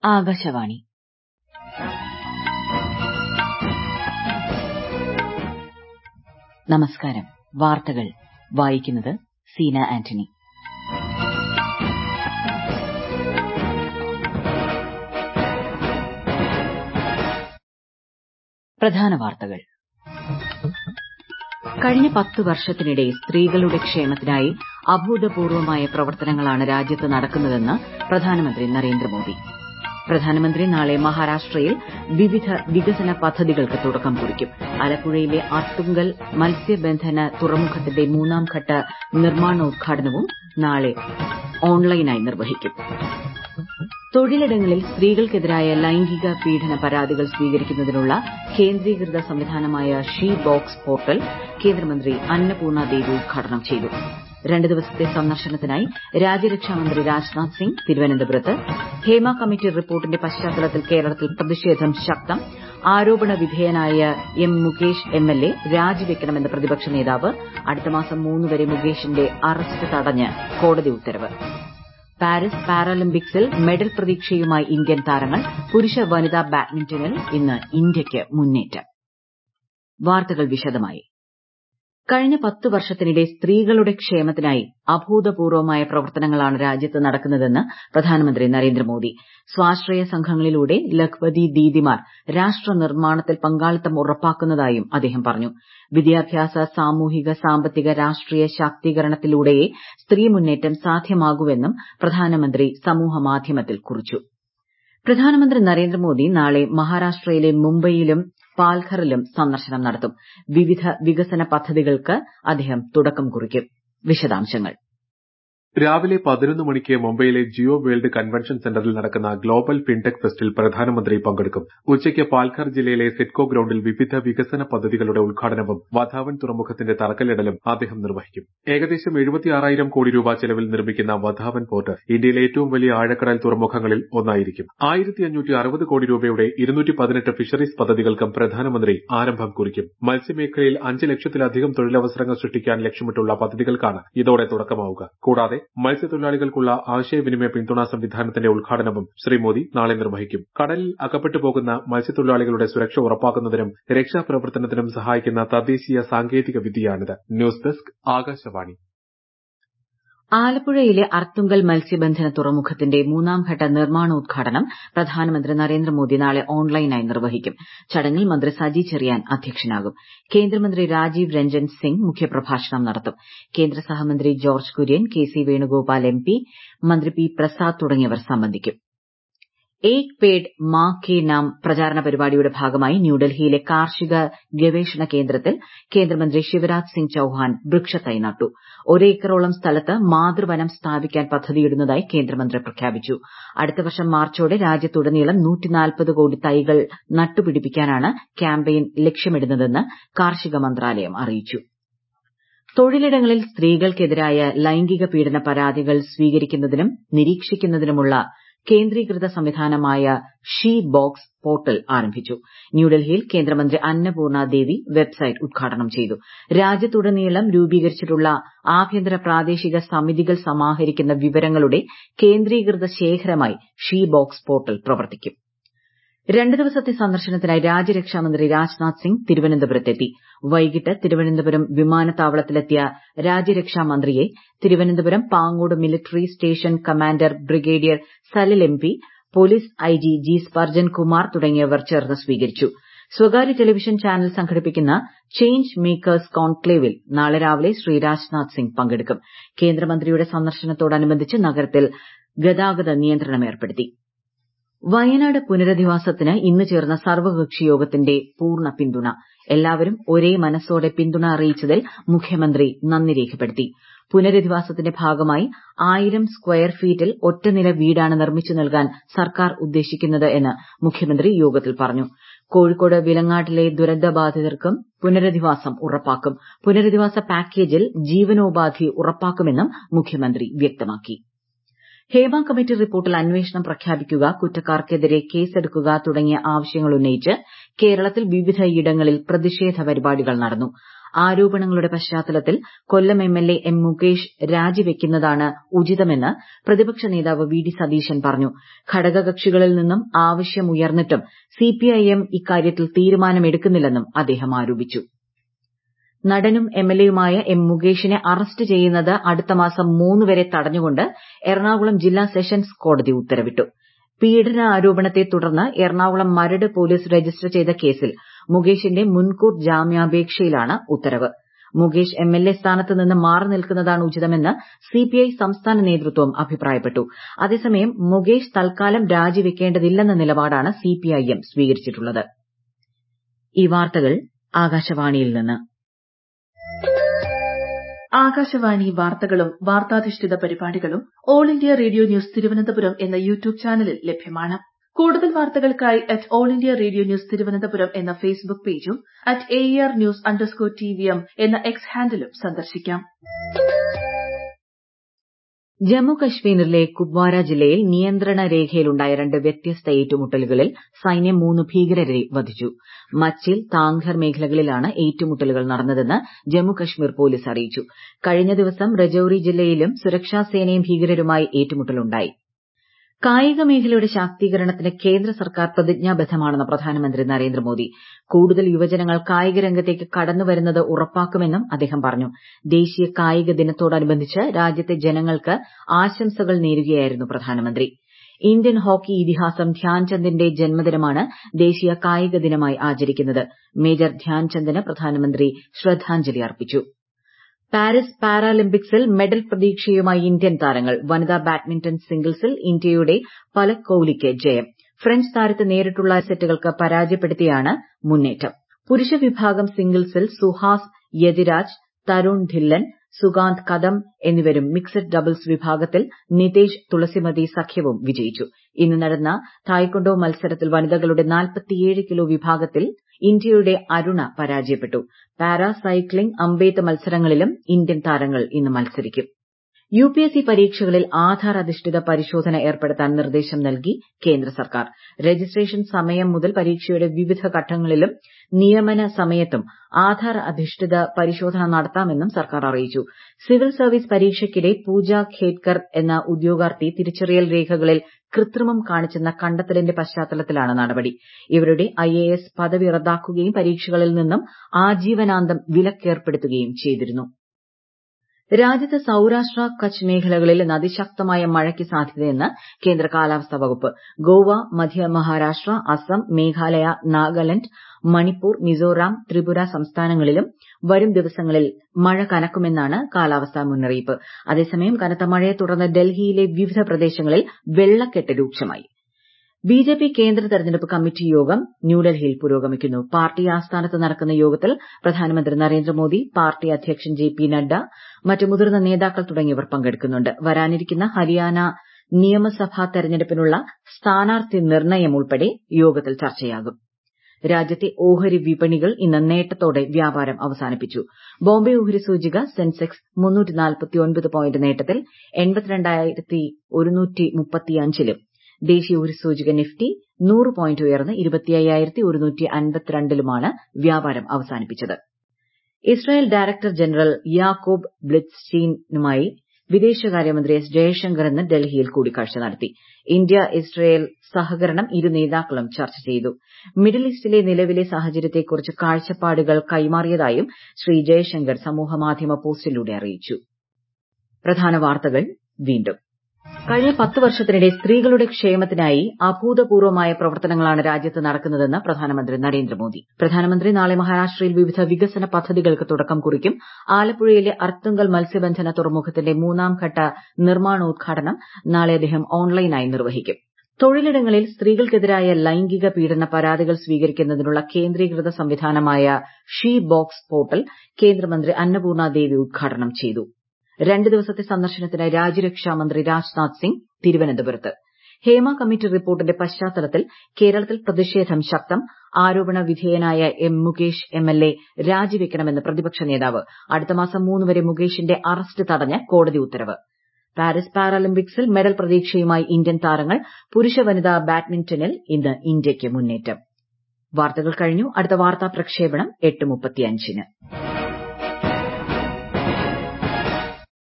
ആകാശവാണി നമസ്കാരം വാർത്തകൾ വായിക്കുന്നത് സീന ആന്റണി പ്രധാന വാർത്തകൾ കഴിഞ്ഞ പത്ത് വർഷത്തിനിടെ സ്ത്രീകളുടെ ക്ഷേമത്തിനായി അഭൂതപൂർവമായ പ്രവർത്തനങ്ങളാണ് രാജ്യത്ത് നടക്കുന്നതെന്ന് പ്രധാനമന്ത്രി നരേന്ദ്രമോദി പ്രധാനമന്ത്രി നാളെ മഹാരാഷ്ട്രയിൽ വിവിധ വികസന പദ്ധതികൾക്ക് തുടക്കം കുറിക്കും ആലപ്പുഴയിലെ അർത്തുങ്കൽ മത്സ്യബന്ധന തുറമുഖത്തിന്റെ മൂന്നാം ഘട്ട നിർമ്മാണോദ്ഘാടനവും നാളെ ഓൺലൈനായി നിർവഹിക്കും തൊഴിലിടങ്ങളിൽ സ്ത്രീകൾക്കെതിരായ ലൈംഗിക പീഡന പരാതികൾ സ്വീകരിക്കുന്നതിനുള്ള കേന്ദ്രീകൃത സംവിധാനമായ ഷീ ബോക്സ് പോർട്ടൽ കേന്ദ്രമന്ത്രി അന്നപൂർണ ദേവി ഉദ്ഘാടനം ചെയ്തു രണ്ട് ദിവസത്തെ സന്ദർശനത്തിനായി രാജ്യരക്ഷാമന്ത്രി രാജ്നാഥ് സിംഗ് തിരുവനന്തപുരത്ത് ഹേമ കമ്മിറ്റി റിപ്പോർട്ടിന്റെ പശ്ചാത്തലത്തിൽ കേരളത്തിൽ പ്രതിഷേധം ശക്തം ആരോപണ വിധേയനായ എം മുകേഷ് എംഎൽഎ രാജിവെക്കണമെന്ന് പ്രതിപക്ഷ നേതാവ് അടുത്ത മാസം മൂന്ന് വരെ മുകേഷിന്റെ അറസ്റ്റ് തടഞ്ഞ് കോടതി ഉത്തരവ് പാരീസ് പാരാലിമ്പിക്സിൽ മെഡൽ പ്രതീക്ഷയുമായി ഇന്ത്യൻ താരങ്ങൾ പുരുഷ വനിതാ ബാഡ്മിന്റണിൽ ഇന്ന് ഇന്ത്യയ്ക്ക് മുന്നേറ്റം വാർത്തകൾ വിശദമായി കഴിഞ്ഞ പത്ത് വർഷത്തിനിടെ സ്ത്രീകളുടെ ക്ഷേമത്തിനായി അഭൂതപൂർവമായ പ്രവർത്തനങ്ങളാണ് രാജ്യത്ത് നടക്കുന്നതെന്ന് പ്രധാനമന്ത്രി നരേന്ദ്രമോദി സ്വാശ്രയ സംഘങ്ങളിലൂടെ ലഖ്പതി ദീദിമാർ രാഷ്ട്ര നിർമ്മാണത്തിൽ പങ്കാളിത്തം ഉറപ്പാക്കുന്നതായും അദ്ദേഹം പറഞ്ഞു വിദ്യാഭ്യാസ സാമൂഹിക സാമ്പത്തിക രാഷ്ട്രീയ ശാക്തീകരണത്തിലൂടെയേ സ്ത്രീ മുന്നേറ്റം സാധ്യമാകൂവെന്നും പ്രധാനമന്ത്രി സമൂഹമാധ്യമത്തിൽ കുറിച്ചു പ്രധാനമന്ത്രി നരേന്ദ്രമോദി നാളെ മഹാരാഷ്ട്രയിലെ മുംബൈയിലും പാൽഘറിലും സന്ദർശനം നടത്തും വിവിധ വികസന പദ്ധതികൾക്ക് അദ്ദേഹം തുടക്കം കുറിക്കും വിശദാംശങ്ങൾ രാവിലെ പതിനൊന്ന് മണിക്ക് മുംബൈയിലെ ജിയോ വേൾഡ് കൺവെൻഷൻ സെന്ററിൽ നടക്കുന്ന ഗ്ലോബൽ ഫിൻടെക് ഫെസ്റ്റിൽ പ്രധാനമന്ത്രി പങ്കെടുക്കും ഉച്ചയ്ക്ക് പാൽഘർ ജില്ലയിലെ സിഡ്കോ ഗ്രൌണ്ടിൽ വിവിധ വികസന പദ്ധതികളുടെ ഉദ്ഘാടനവും വധാവൻ തുറമുഖത്തിന്റെ തറക്കല്ലിടലും അദ്ദേഹം നിർവഹിക്കും ഏകദേശം എഴുപത്തിയാറായിരം കോടി രൂപ ചെലവിൽ നിർമ്മിക്കുന്ന വധാവൻ പോർട്ട് ഇന്ത്യയിലെ ഏറ്റവും വലിയ ആഴക്കടൽ തുറമുഖങ്ങളിൽ ഒന്നായിരിക്കും ആയിരത്തി അഞ്ഞൂറ്റി അറുപത് കോടി രൂപയുടെ ഇരുന്നൂറ്റി പതിനെട്ട് ഫിഷറീസ് പദ്ധതികൾക്കും പ്രധാനമന്ത്രി ആരംഭം കുറിക്കും മത്സ്യമേഖലയിൽ അഞ്ച് ലക്ഷത്തിലധികം തൊഴിലവസരങ്ങൾ സൃഷ്ടിക്കാൻ ലക്ഷ്യമിട്ടുള്ള പദ്ധതികൾക്കാണ് ഇതോടെ തുടക്കമാവുക കൂടാതെ മത്സ്യത്തൊഴിലാളികൾക്കുള്ള ആശയവിനിമയ പിന്തുണാ സംവിധാനത്തിന്റെ ഉദ്ഘാടനവും ശ്രീ മോദി നാളെ നിർവഹിക്കും കടലിൽ അകപ്പെട്ടു പോകുന്ന മത്സ്യത്തൊഴിലാളികളുടെ സുരക്ഷ ഉറപ്പാക്കുന്നതിനും രക്ഷാപ്രവർത്തനത്തിനും സഹായിക്കുന്ന തദ്ദേശീയ സാങ്കേതിക വിദ്യയാണിത് ന്യൂസ് ഡെസ്ക് ആകാശവാണി ആലപ്പുഴയിലെ അർത്തുങ്കൽ മത്സ്യബന്ധന തുറമുഖത്തിന്റെ മൂന്നാം ഘട്ട നിർമ്മാണോദ്ഘാടനം പ്രധാനമന്ത്രി നരേന്ദ്രമോദി നാളെ ഓൺലൈനായി നിർവഹിക്കും ചടങ്ങിൽ മന്ത്രി സജി ചെറിയാൻ അധ്യക്ഷനാകും കേന്ദ്രമന്ത്രി രാജീവ് രഞ്ജൻ സിംഗ് മുഖ്യപ്രഭാഷണം നടത്തും കേന്ദ്ര സഹമന്ത്രി George Kurian K C Venugopal M P മന്ത്രി പി പ്രസാദ് തുടങ്ങിയവർ സംബന്ധിക്കും ഏക് പേഡ് മാ കെ നാം പ്രചാരണ പരിപാടിയുടെ ഭാഗമായി ന്യൂഡൽഹിയിലെ കാർഷിക ഗവേഷണ കേന്ദ്രത്തിൽ കേന്ദ്രമന്ത്രി ശിവരാജ് സിംഗ് ചൌഹാൻ വൃക്ഷത്തൈ നട്ടു ഒരേക്കറോളം സ്ഥലത്ത് മാതൃവനം സ്ഥാപിക്കാൻ പദ്ധതിയിടുന്നതായി കേന്ദ്രമന്ത്രി പ്രഖ്യാപിച്ചു അടുത്ത വർഷം മാർച്ചോടെ രാജ്യത്തുടനീളം കോടി തൈകൾ നട്ടുപിടിപ്പിക്കാനാണ് ക്യാമ്പയിൻ ലക്ഷ്യമിടുന്നതെന്ന് കാർഷിക മന്ത്രാലയം അറിയിച്ചു തൊഴിലിടങ്ങളിൽ സ്ത്രീകൾക്കെതിരായ ലൈംഗിക പീഡന പരാതികൾ സ്വീകരിക്കുന്നതിനും നിരീക്ഷിക്കുന്നതിനുമുള്ള കേന്ദ്രീകൃത സംവിധാനമായ ഷീ ബോക്സ് പോർട്ടൽ ആരംഭിച്ചു ന്യൂഡൽഹിയിൽ കേന്ദ്രമന്ത്രി അന്നപൂർണ ദേവി വെബ്സൈറ്റ് ഉദ്ഘാടനം ചെയ്തു രാജ്യത്തുടനീളം രൂപീകരിച്ചിട്ടുള്ള ആഭ്യന്തര പ്രാദേശിക സമിതികൾ സമാഹരിക്കുന്ന വിവരങ്ങളുടെ കേന്ദ്രീകൃത ശേഖരമായി ഷീ ബോക്സ് പോർട്ടൽ പ്രവർത്തിക്കും രണ്ട് ദിവസത്തെ സന്ദർശനത്തിനായി രാജ്യരക്ഷാമന്ത്രി രാജ്നാഥ് സിംഗ് തിരുവനന്തപുരത്തെത്തി വൈകിട്ട് തിരുവനന്തപുരം വിമാനത്താവളത്തിലെത്തിയ രാജ്യരക്ഷാമന്ത്രിയെ Thiruvananthapuram Pangode military station commander brigadier Salil M P police IG G Spurgeon Kumar തുടങ്ങിയവർ ചേർന്ന് സ്വീകരിച്ചു സ്വകാര്യ ടെലിവിഷൻ ചാനൽ സംഘടിപ്പിക്കുന്ന ചേഞ്ച് മേക്കേഴ്സ് കോൺക്ലേവിൽ നാളെ രാവിലെ ശ്രീ രാജ്നാഥ് സിംഗ് പങ്കെടുക്കും കേന്ദ്രമന്ത്രിയുടെ സന്ദർശനത്തോടനുബന്ധിച്ച് നഗരത്തിൽ ഗതാഗത നിയന്ത്രണം ഏർപ്പെടുത്തി വയനാട് പുനരധിവാസത്തിന് ഇന്ന് ചേർന്ന സർവകക്ഷി യോഗത്തിന്റെ പൂർണ്ണ പിന്തുണ എല്ലാവരും ഒരേ മനസ്സോടെ പിന്തുണ അറിയിച്ചതിൽ മുഖ്യമന്ത്രി നന്ദി രേഖപ്പെടുത്തി പുനരധിവാസത്തിന്റെ ഭാഗമായി ആയിരം സ്ക്വയർ ഫീറ്റിൽ ഒറ്റനില വീടാണ് നിർമ്മിച്ചു നൽകാൻ സർക്കാർ ഉദ്ദേശിക്കുന്നത് എന്ന് മുഖ്യമന്ത്രി യോഗത്തിൽ പറഞ്ഞു കോഴിക്കോട് വിലങ്ങാട്ടിലെ ദുരന്തബാധിതർക്കും പുനരധിവാസം ഉറപ്പാക്കും പുനരധിവാസ പാക്കേജിൽ ജീവനോപാധി ഉറപ്പാക്കുമെന്നും മുഖ്യമന്ത്രി വ്യക്തമാക്കി ഹേമ കമ്മിറ്റി റിപ്പോർട്ടിൽ അന്വേഷണം പ്രഖ്യാപിക്കുക കുറ്റക്കാർക്കെതിരെ കേസെടുക്കുക തുടങ്ങിയ ആവശ്യങ്ങൾ ഉന്നയിച്ച് കേരളത്തിൽ വിവിധയിടങ്ങളിൽ പ്രതിഷേധ പരിപാടികൾ നടന്നു ആരോപണങ്ങളുടെ പശ്ചാത്തലത്തിൽ കൊല്ലം എംഎൽഎ എം മുകേഷ് രാജിവെക്കുന്നതാണ് ഉചിതമെന്ന് പ്രതിപക്ഷ നേതാവ് വി ഡി സതീശൻ പറഞ്ഞു ഘടകകക്ഷികളിൽ നിന്നും ആവശ്യമുയർന്നിട്ടും സിപിഐഎം ഇക്കാര്യത്തിൽ തീരുമാനമെടുക്കുന്നില്ലെന്നും അദ്ദേഹം ആരോപിച്ചു നടനും എംഎൽഎയുമായ എം മുകേഷിനെ അറസ്റ്റ് ചെയ്യുന്നത് അടുത്ത മാസം മൂന്ന് വരെ തടഞ്ഞുകൊണ്ട് എറണാകുളം ജില്ലാ സെഷൻസ് കോടതി ഉത്തരവിട്ടു പീഡനാരോപണത്തെ തുടർന്ന് എറണാകുളം മരട് പോലീസ് രജിസ്റ്റർ ചെയ്ത കേസിൽ മുകേഷിന്റെ മുൻകൂർ ജാമ്യാപേക്ഷയിലാണ് ഉത്തരവ് മുകേഷ് എംഎൽഎ സ്ഥാനത്ത് നിന്ന് മാറി നിൽക്കുന്നതാണ് ഉചിതമെന്ന് സിപിഐ സംസ്ഥാന നേതൃത്വം അഭിപ്രായപ്പെട്ടു അതേസമയം മുകേഷ് തൽക്കാലം രാജിവെക്കേണ്ടതില്ലെന്ന നിലപാടാണ് സിപിഐഎം സ്വീകരിച്ചിട്ടുള്ളത് ഈ വാർത്തകൾ ആകാശവാണിയിൽ നിന്ന് ആകാശവാണി വാർത്തകളും വാർത്താധിഷ്ഠിത പരിപാടികളും All India Radio news Thiruvananthapuram എന്ന യൂട്യൂബ് ചാനലിൽ ലഭ്യമാണ് കൂടുതൽ വാർത്തകൾക്കായി at All India Radio news Thiruvananthapuram എന്ന ഫേസ്ബുക്ക് പേജും at A R news underscore T V M എന്ന എക്സ് ഹാൻഡിലും സന്ദർശിക്കാം ജമ്മു കശ്മീരിലെ കുപ്വാര ജില്ലയിൽ നിയന്ത്രണ രേഖയിലുണ്ടായ രണ്ട് വ്യത്യസ്ത ഏറ്റുമുട്ടലുകളിൽ സൈന്യം മൂന്ന് ഭീകരരെ വധിച്ചു മച്ചിൽ താങ്ധർ മേഖലകളിലാണ് ഏറ്റുമുട്ടലുകൾ നടന്നതെന്ന് ജമ്മു കശ്മീർ പോലീസ് അറിയിച്ചു കഴിഞ്ഞ ദിവസം രജൌരി ജില്ലയിലും സുരക്ഷാ സേനയും ഭീകരരുമായി ഏറ്റുമുട്ടലുണ്ടായി കായിക മേഖലയുടെ ശാക്തീകരണത്തിന് കേന്ദ്ര സർക്കാർ പ്രതിജ്ഞാബദ്ധമാണെന്ന് പ്രധാനമന്ത്രി നരേന്ദ്രമോദി കൂടുതൽ യുവജനങ്ങൾ കായിക രംഗത്തേക്ക് കടന്നുവരുന്നത് ഉറപ്പാക്കുമെന്നും അദ്ദേഹം പറഞ്ഞു ദേശീയ കായിക ദിനത്തോടനുബന്ധിച്ച് രാജ്യത്തെ ജനങ്ങൾക്ക് ആശംസകൾ നേരുകയായിരുന്നു പ്രധാനമന്ത്രി ഇന്ത്യൻ ഹോക്കി ഇതിഹാസം ധ്യാൻചന്ദിന്റെ ജന്മദിനമാണ് ദേശീയ കായിക ദിനമായി ആചരിക്കുന്നത് മേജർ ധ്യാൻചന്ദിന് പ്രധാനമന്ത്രി ശ്രദ്ധാഞ്ജലി അർപ്പിച്ചു പാരീസ് പാരാലിമ്പിക്സിൽ മെഡൽ പ്രതീക്ഷയുമായി ഇന്ത്യൻ താരങ്ങൾ വനിതാ ബാഡ്മിന്റൺ സിംഗിൾസിൽ ഇന്ത്യയുടെ പലക് കൌലിക്ക് ജയം ഫ്രഞ്ച് താരത്തെ നേരിട്ടുള്ള സെറ്റുകൾക്ക് പരാജയപ്പെടുത്തിയാണ് മുന്നേറ്റം പുരുഷ വിഭാഗം സിംഗിൾസിൽ സുഹാസ് യതിരാജ് തരുൺ ധില്ലൻ സുകാന്ത് കദം എന്നിവരും മിക്സഡ് ഡബിൾസ് വിഭാഗത്തിൽ നിതേഷ് തുളസിമതി സഖ്യവും വിജയിച്ചു ഇന്ന് നടന്ന തായ്ക്കൊണ്ടോ മത്സരത്തിൽ വനിതകളുടെ കിലോ വിഭാഗത്തിൽ ഇന്ത്യയുടെ അരുണ പരാജയപ്പെട്ടു പാരാ സൈക്ലിംഗ് അമ്പെയ്ത്ത് മത്സരങ്ങളിലും ഇന്ത്യൻ താരങ്ങൾ ഇന്ന് മത്സരിക്കും യുപിഎസ്സി പരീക്ഷകളിൽ ആധാർ അധിഷ്ഠിത പരിശോധന ഏർപ്പെടുത്താൻ നിർദ്ദേശം നൽകി കേന്ദ്ര സർക്കാർ രജിസ്ട്രേഷൻ സമയം മുതൽ പരീക്ഷയുടെ വിവിധ ഘട്ടങ്ങളിലും നിയമന സമയത്തും ആധാർ അധിഷ്ഠിത പരിശോധന നടത്താമെന്നും സർക്കാർ അറിയിച്ചു സിവിൽ സർവീസ് പരീക്ഷയ്ക്കിടെ പൂജ ഖേദ്കർ എന്ന ഉദ്യോഗാർത്ഥി തിരിച്ചറിയൽ രേഖകളിൽ കൃത്രിമം കാണിച്ചെന്ന കണ്ടെത്തലിന്റെ പശ്ചാത്തലത്തിലാണ് നടപടി ഇവരുടെ ഐഎഎസ് പദവി റദ്ദാക്കുകയും പരീക്ഷകളിൽ നിന്നും ആജീവനാന്തം വിലക്കേർപ്പെടുത്തുകയും ചെയ്തിരുന്നു രാജ്യത്ത് സൌരാഷ്ട്ര കച്ച് മേഖലകളിൽ ഇന്ന് അതിശക്തമായ മഴയ്ക്ക് സാധ്യതയെന്ന് കേന്ദ്ര കാലാവസ്ഥാ വകുപ്പ് ഗോവ മധ്യ മഹാരാഷ്ട്ര അസം മേഘാലയ നാഗാലാന്റ് മണിപ്പൂർ മിസോറാം ത്രിപുര സംസ്ഥാനങ്ങളിലും വരും ദിവസങ്ങളിൽ മഴ കനക്കുമെന്നാണ് കാലാവസ്ഥാ മുന്നറിയിപ്പ് അതേസമയം കനത്ത മഴയെ തുടർന്ന് ഡൽഹിയിലെ വിവിധ പ്രദേശങ്ങളിൽ വെള്ളക്കെട്ട് രൂക്ഷമായി ബിജെപി കേന്ദ്ര തെരഞ്ഞെടുപ്പ് കമ്മിറ്റി യോഗം ന്യൂഡൽഹിയിൽ പുരോഗമിക്കുന്നു പാർട്ടി ആസ്ഥാനത്ത് നടക്കുന്ന യോഗത്തിൽ പ്രധാനമന്ത്രി നരേന്ദ്രമോദി പാർട്ടി അധ്യക്ഷൻ ജെ പി നദ്ദ മറ്റ് മുതിർന്ന നേതാക്കൾ തുടങ്ങിയവർ പങ്കെടുക്കുന്നുണ്ട് വരാനിരിക്കുന്ന ഹരിയാന നിയമസഭാ തെരഞ്ഞെടുപ്പിനുള്ള സ്ഥാനാർത്ഥി നിർണ്ണയം ഉൾപ്പെടെ യോഗത്തിൽ ചർച്ചയാകും രാജ്യത്തെ ഓഹരി വിപണികൾ ഇന്ന് നേട്ടത്തോടെ വ്യാപാരം അവസാനിപ്പിച്ചു ബോംബെ ഓഹരി സൂചിക സെൻസെക്സ് പോയിന്റ് നേട്ടത്തിൽ ലും ദേശീയ ഓഹരി സൂചിക നിഫ്റ്റി നൂറ് പോയിന്റ് ഉയർന്ന് ലുമാണ് വ്യാപാരം അവസാനിപ്പിച്ചത് ഇസ്രായേൽ ഡയറക്ടർ ജനറൽ യാക്കോബ് ബ്ലിത്സ്റ്റീനുമായി വിദേശകാര്യമന്ത്രി എസ് ജയശങ്കർ ഇന്ന് ഡൽഹിയിൽ കൂടിക്കാഴ്ച നടത്തി ഇന്ത്യ ഇസ്രായേൽ സഹകരണം ഇരു നേതാക്കളും ചർച്ച ചെയ്തു മിഡിൽ ഈസ്റ്റിലെ നിലവിലെ സാഹചര്യത്തെക്കുറിച്ച് കാഴ്ചപ്പാടുകൾ കൈമാറിയതായും ശ്രീ ജയശങ്കർ സമൂഹമാധ്യമ പോസ്റ്റിലൂടെ അറിയിച്ചു പ്രധാന വാർത്തകൾ വീണ്ടും കഴിഞ്ഞ പത്ത് വർഷത്തിനിടെ സ്ത്രീകളുടെ ക്ഷേമത്തിനായി അഭൂതപൂർവമായ പ്രവർത്തനങ്ങളാണ് രാജ്യത്ത് നടക്കുന്നതെന്ന് പ്രധാനമന്ത്രി നരേന്ദ്രമോദി പ്രധാനമന്ത്രി നാളെ മഹാരാഷ്ട്രയിൽ വിവിധ വികസന പദ്ധതികൾക്ക് തുടക്കം കുറിക്കും ആലപ്പുഴയിലെ അർത്തുങ്കൽ മത്സ്യബന്ധന തുറമുഖത്തിന്റെ മൂന്നാം ഘട്ട നിർമ്മാണോദ്ഘാടനം നാളെ അദ്ദേഹം ഓൺലൈനായി നിർവഹിക്കും തൊഴിലിടങ്ങളിൽ സ്ത്രീകൾക്കെതിരായ ലൈംഗിക പീഡന പരാതികൾ സ്വീകരിക്കുന്നതിനുള്ള കേന്ദ്രീകൃത സംവിധാനമായ ഷീ ബോക്സ് പോർട്ടൽ കേന്ദ്രമന്ത്രി അന്നപൂർണ ദേവി ഉദ്ഘാടനം ചെയ്തു രണ്ട് ദിവസത്തെ സന്ദർശനത്തിന് രാജ്യരക്ഷാമന്ത്രി രാജ്നാഥ് സിംഗ് തിരുവനന്തപുരത്ത് ഹേമ കമ്മിറ്റി റിപ്പോർട്ടിന്റെ പശ്ചാത്തലത്തിൽ കേരളത്തിൽ പ്രതിഷേധം ശക്തം ആരോപണ വിധേയനായ എം മുകേഷ് എംഎൽഎ രാജിവെക്കണമെന്ന് പ്രതിപക്ഷ നേതാവ് അടുത്ത മാസം മൂന്ന് വരെ മുകേഷിന്റെ അറസ്റ്റ് തടഞ്ഞ് കോടതി ഉത്തരവ് പാരീസ് പാരാലിമ്പിക്സിൽ മെഡൽ പ്രതീക്ഷയുമായി ഇന്ത്യൻ താരങ്ങൾ പുരുഷ വനിതാ ബാഡ്മിന്റണിൽ ഇന്ന് ഇന്ത്യയ്ക്ക് മുന്നേറ്റം വാർത്തകൾ കഴിഞ്ഞു അടുത്ത വാർത്താ പ്രക്ഷേപണം എട്ട് മുപ്പത്തിയഞ്ചിന്